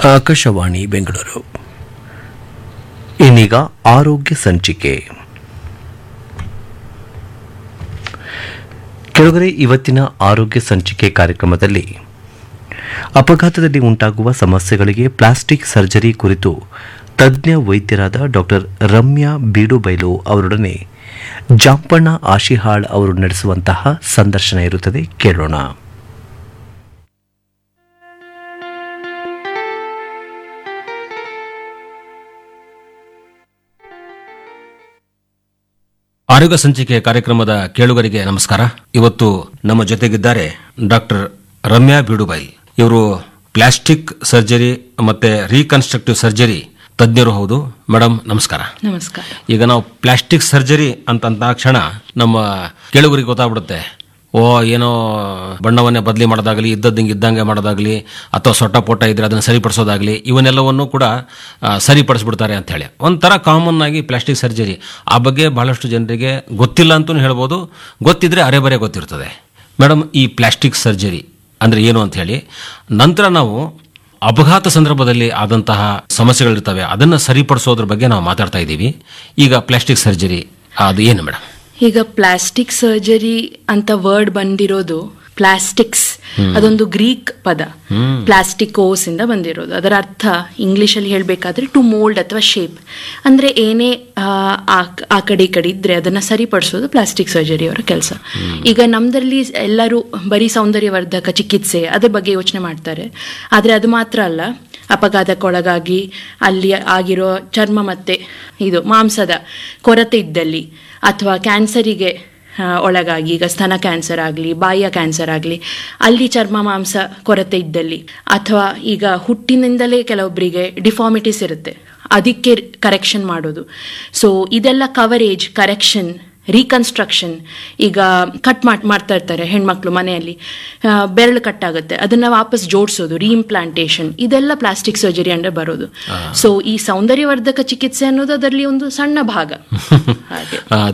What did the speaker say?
ಆಕಾಶವಾಣಿ ಬೆಂಗಳೂರು ಇನ್ನೀಗ ಆರೋಗ್ಯ ಸಂಚಿಕೆ ಕೆಳಗರೆ ಇವತ್ತಿನ ಆರೋಗ್ಯ ಸಂಚಿಕೆ ಕಾರ್ಯಕ್ರಮದಲ್ಲಿ ಅಪಘಾತದಲ್ಲಿ ಉಂಟಾಗುವ ಸಮಸ್ಯೆಗಳಿಗೆ ಪ್ಲಾಸ್ಟಿಕ್ ಸರ್ಜರಿ ಕುರಿತು ತಜ್ಞ ವೈದ್ಯರಾದ ಡಾಕ್ಟರ್ ರಮ್ಯಾ ಬೀಡುಬೈಲು ಅವರೊಡನೆ ಜಾಂಪಣ್ಣ ಆಶಿಹಾಳ್ ಅವರು ನಡೆಸುವಂತಹ ಸಂದರ್ಶನ ಇರುತ್ತದೆ ಕೇಳೋಣ ಆರೋಗ್ಯ ಸಂಚಿಕೆ ಕಾರ್ಯಕ್ರಮದ ಕೇಳುಗರಿಗೆ ನಮಸ್ಕಾರ ಇವತ್ತು ನಮ್ಮ ಜೊತೆಗಿದ್ದಾರೆ ಡಾಕ್ಟರ್ ರಮ್ಯಾ ಬೀಡುಬಾಯಿ ಇವರು ಪ್ಲಾಸ್ಟಿಕ್ ಸರ್ಜರಿ ಮತ್ತೆ ರೀಕನ್ಸ್ಟ್ರಕ್ಟಿವ್ ಸರ್ಜರಿ ತಜ್ಞರು ಹೌದು ಮೇಡಮ್ ನಮಸ್ಕಾರ ನಮಸ್ಕಾರ ಈಗ ನಾವು ಪ್ಲಾಸ್ಟಿಕ್ ಸರ್ಜರಿ ಅಂತ ಕ್ಷಣ ನಮ್ಮ ಕೇಳುಗರಿಗೆ ಗೊತ್ತಾಗ್ಬಿಡುತ್ತೆ ಓ ಏನೋ ಬಣ್ಣವನ್ನೇ ಬದಲಿ ಮಾಡೋದಾಗಲಿ ಇದ್ದದ್ದಂಗೆ ಇದ್ದಂಗೆ ಮಾಡೋದಾಗಲಿ ಅಥವಾ ಸೊಟ್ಟ ಪೊಟ್ಟ ಇದ್ರೆ ಅದನ್ನು ಸರಿಪಡಿಸೋದಾಗಲಿ ಇವನ್ನೆಲ್ಲವನ್ನು ಕೂಡ ಆ, ಸರಿಪಡಿಸ್ಬಿಡ್ತಾರೆ ಅಂತ ಹೇಳಿ ಒಂಥರ ಕಾಮನ್ ಆಗಿ ಪ್ಲಾಸ್ಟಿಕ್ ಸರ್ಜರಿ ಆ ಬಗ್ಗೆ ಬಹಳಷ್ಟು ಜನರಿಗೆ ಗೊತ್ತಿಲ್ಲ ಅಂತಲೂ ಹೇಳ್ಬೋದು ಗೊತ್ತಿದ್ರೆ ಅರೆ ಬರೆ ಗೊತ್ತಿರ್ತದೆ ಮೇಡಮ್ ಈ ಪ್ಲಾಸ್ಟಿಕ್ ಸರ್ಜರಿ ಅಂದರೆ ಏನು ಅಂತ ಹೇಳಿ ನಂತರ ನಾವು ಅಪಘಾತ ಸಂದರ್ಭದಲ್ಲಿ ಆದಂತಹ ಸಮಸ್ಯೆಗಳಿರ್ತವೆ ಅದನ್ನು ಸರಿಪಡಿಸೋದ್ರ ಬಗ್ಗೆ ನಾವು ಮಾತಾಡ್ತಾ ಇದ್ದೀವಿ ಈಗ ಪ್ಲಾಸ್ಟಿಕ್ ಸರ್ಜರಿ ಅದು ಏನು ಮೇಡಮ್ ಈಗ ಪ್ಲಾಸ್ಟಿಕ್ ಸರ್ಜರಿ ಅಂತ ವರ್ಡ್ ಬಂದಿರೋದು ಪ್ಲಾಸ್ಟಿಕ್ಸ್ ಅದೊಂದು ಗ್ರೀಕ್ ಪದ ಪ್ಲಾಸ್ಟಿಕೋಸ್ ಇಂದ ಬಂದಿರೋದು ಅದರ ಅರ್ಥ ಇಂಗ್ಲಿಷ್ ಅಲ್ಲಿ ಹೇಳ್ಬೇಕಾದ್ರೆ ಟು ಮೋಲ್ಡ್ ಅಥವಾ ಶೇಪ್ ಅಂದ್ರೆ ಏನೇ ಆ, ಆ- ಆ ಕಡೆ ಈ ಕಡೆ ಇದ್ರೆ ಅದನ್ನ ಸರಿಪಡಿಸೋದು ಪ್ಲಾಸ್ಟಿಕ್ ಸರ್ಜರಿ ಅವರ ಕೆಲಸ ಈಗ ನಮ್ದ್ರಲ್ಲಿ ಎಲ್ಲರೂ ಬರೀ ಸೌಂದರ್ಯವರ್ಧಕ ಚಿಕಿತ್ಸೆ ಅದ್ರ ಬಗ್ಗೆ ಯೋಚನೆ ಮಾಡ್ತಾರೆ ಆದ್ರೆ ಅದು ಮಾತ್ರ ಅಲ್ಲ ಅಪಘಾತಕ್ಕೊಳಗಾಗಿ ಅಲ್ಲಿ ಆಗಿರೋ ಚರ್ಮ ಮತ್ತೆ ಇದು ಮಾಂಸದ ಕೊರತೆ ಇದ್ದಲ್ಲಿ ಅಥವಾ ಕ್ಯಾನ್ಸರಿಗೆ ಆ, ಒಳಗಾಗಿ ಈಗ ಸ್ತನ ಕ್ಯಾನ್ಸರ್ ಆಗಲಿ ಬಾಯಿಯ ಕ್ಯಾನ್ಸರ್ ಆಗಲಿ ಅಲ್ಲಿ ಚರ್ಮ ಮಾಂಸ ಕೊರತೆ ಇದ್ದಲ್ಲಿ ಅಥವಾ ಈಗ ಹುಟ್ಟಿನಿಂದಲೇ ಕೆಲವೊಬ್ಬರಿಗೆ ಡಿಫಾರ್ಮಿಟೀಸ್ ಇರುತ್ತೆ ಅದಕ್ಕೆ ಕರೆಕ್ಷನ್ ಮಾಡೋದು ಸೊ ಇದೆಲ್ಲ ಕವರೇಜ್ ಕರೆಕ್ಷನ್ ರೀಕನ್ಸ್ಟ್ರಕ್ಷನ್ ಈಗ ಕಟ್ ಮಾಡ್ ಮಾಡ್ತಾ ಇರ್ತಾರೆ ಹೆಣ್ಮಕ್ಳು ಮನೆಯಲ್ಲಿ ಆ, ಬೆರಳು ಕಟ್ಟಾಗುತ್ತೆ ಅದನ್ನ ವಾಪಸ್ ಜೋಡಿಸೋದು ರೀಇಂಪ್ಲಾಂಟೇಷನ್ ಇದೆಲ್ಲ ಪ್ಲಾಸ್ಟಿಕ್ ಸರ್ಜರಿ ಅಂದ್ರೆ ಬರೋದು ಸೊ ಈ ಸೌಂದರ್ಯವರ್ಧಕ ಚಿಕಿತ್ಸೆ ಅನ್ನೋದು ಅದರಲ್ಲಿ ಒಂದು ಸಣ್ಣ ಭಾಗ ಹಾಗೆ ಆ,